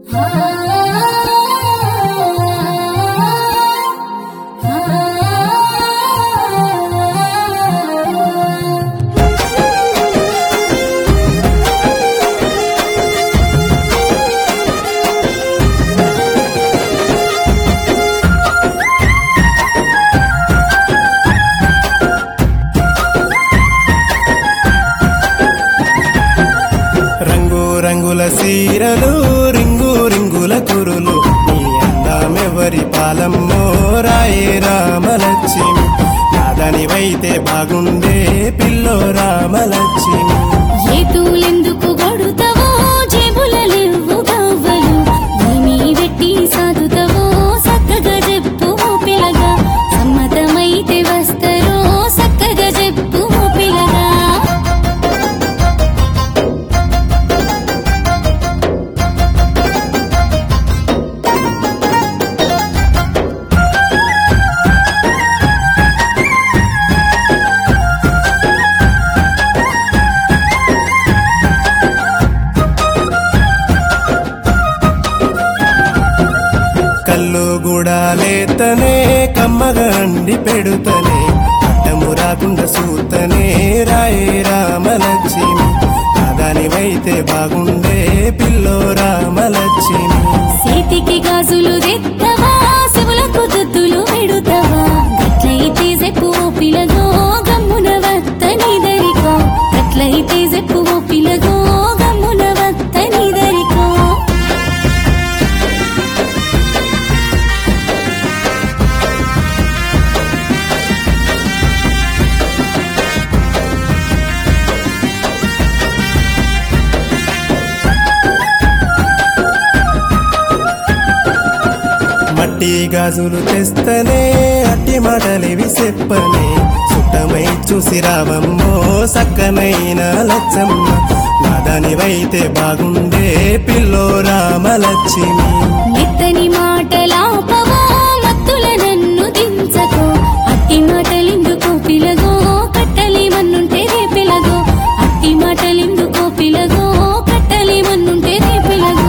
రంగు రంగుల సీరలు రింగు రింగుల కురులు నీ అందమెవరి పాలమ్మో రాయే రామలక్ష్మి నాదనివైతే బాగుండే పిల్లో రామలక్ష్మి ఏతులెందుకు గొడుతావో జేబులలేవు గవ్వలు ఏమీ వెట్టి సాదుతావో సక్కగా చెప్పు ఓ పిల్లగా సమ్మతమైతే వస్తరో సక్కగా చెప్పు ఓ పిల్లగా కళ్ళు కూడా లేతనే కమ్మగా అండి పెడుతనే అడ్డము రాకుండా సూతనే రాయే రామలక్ష్మి నాదానివైతే బాగుండే పిల్లో రామలక్ష్మి చేతికి గాజులు తెత్తవా శివులకు దుద్దులు పెడుతావా గట్లయితే చెప్పు ఓ పిల్లగో గమ్మున వత్తని దరికో గట్లయితే చెప్పు ఓ పిల్లగో గమ్మున వత్తని దరికో మట్టి గాజులు తెస్తనే అట్టి మాటలివి చెప్పనే సుట్టమై చూసి రావమ్మో సక్కనైన లచ్చమ్మ నాదానివైతే బాగుండే పిల్లో రామలక్ష్మి మెత్తని మాటలాపవో మత్తుల నన్ను దించకో అట్టి మాటలెందుకో పిలగో కట్టలి మన్నుంటే రే పిలగో అట్టి మాటలెందుకో పిలగో కట్టలి మన్నుంటే రే పిలగో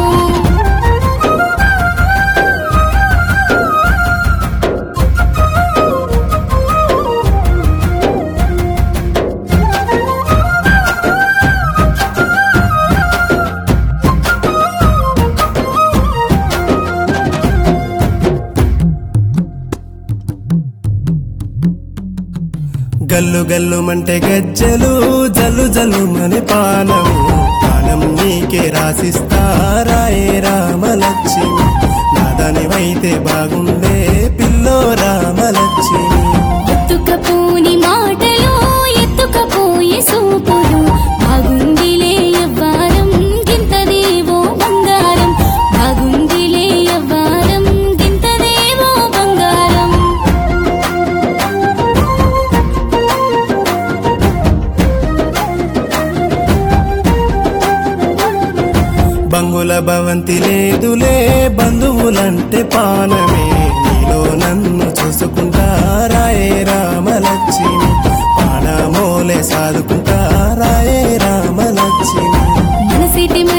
గల్లు గల్లు మంటే గజ్జలు జల్లు జల్లు మని పానము పానం నీకే రాసిస్తారాయే రామలక్ష్మి నాదానివైతే బాగుండే పిల్లో రామలక్ష్మి ఎత్తుకపోని మాటలు ఎత్తుకపోయే సూపులు బాగుందిలే ఎవ్వారం గింతదేవో బంగారం బాగుందిలే ఎవ్వారం గింతదేవో బంగారం బంగుల భవంతి లేదులే బంధువులంటే పానమే నీలో నన్ను చూసుకుంటారాయే రామలక్ష్మి పానమోలే సాదుకుంటారాయే రామలక్ష్మి మనసిటి